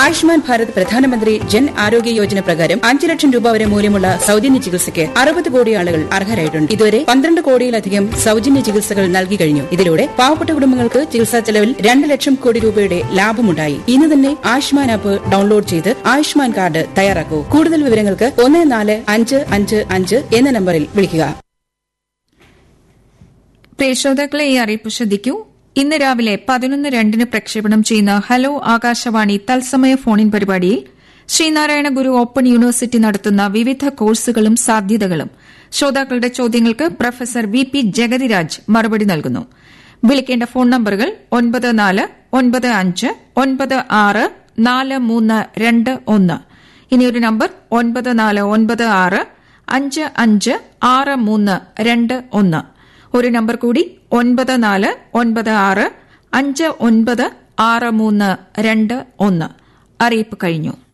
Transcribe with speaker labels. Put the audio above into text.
Speaker 1: ആയുഷ്മാൻ ഭാരത് പ്രധാനമന്ത്രി ജൻ ആരോഗ്യ യോജന പ്രകാരം അഞ്ച് ലക്ഷം രൂപ വരെ മൂല്യമുള്ള സൌജന്യ ചികിത്സയ്ക്ക് അറുപത് കോടി ആളുകൾ അർഹരായിട്ടുണ്ട് ഇതുവരെ പന്ത്രണ്ട് കോടിയിലധികം സൌജന്യ ചികിത്സകൾ നൽകി കഴിഞ്ഞു ഇതിലൂടെ പാവപ്പെട്ട കുടുംബങ്ങൾക്ക് ചികിത്സാ ചെലവിൽ രണ്ട് ലക്ഷം കോടി രൂപയുടെ ലാഭമുണ്ടായി ഇന്ന് തന്നെ ആയുഷ്മാൻ ആപ്പ് ഡൌൺലോഡ് ചെയ്ത് ആയുഷ്മാൻ കാർഡ് തയ്യാറാക്കൂ കൂടുതൽ വിവരങ്ങൾക്ക് ഒന്ന് നാല് അഞ്ച് അഞ്ച് അഞ്ച് എന്ന നമ്പറിൽ വിളിക്കുക
Speaker 2: പ്രിയ ശ്രോതാക്കളെ ഈ അറിയിപ്പ് ശ്രദ്ധിക്കൂ ഇന്ന് രാവിലെ പതിനൊന്ന് രണ്ടിന് പ്രക്ഷേപണം ചെയ്യുന്ന ഹലോ ആകാശവാണി തത്സമയ ഫോണിൻ പരിപാടിയിൽ ശ്രീനാരായണ ഗുരു ഓപ്പൺ യൂണിവേഴ്സിറ്റി നടത്തുന്ന വിവിധ കോഴ്സുകളും സാധ്യതകളും ശ്രോതാക്കളുടെ ചോദ്യങ്ങൾക്ക് പ്രൊഫസർ വി പി ജഗതിരാജ് മറുപടി നൽകുന്നു വിളിക്കേണ്ട ഫോൺ നമ്പറുകൾ ഒൻപത് നാല് ഒൻപത് അഞ്ച് ഒൻപത് ആറ് നാല് മൂന്ന് രണ്ട് ഒന്ന് ഇനിയൊരു നമ്പർ ഒൻപത് നാല് ഒൻപത് ആറ് അഞ്ച് അഞ്ച് ആറ് മൂന്ന് രണ്ട് ഒന്ന് ഒരു നമ്പർ കൂടി ഒൻപത് നാല് ഒൻപത് ആറ് അഞ്ച് ഒൻപത് ആറ് മൂന്ന് രണ്ട് ഒന്ന് അറിയിപ്പ് കഴിഞ്ഞു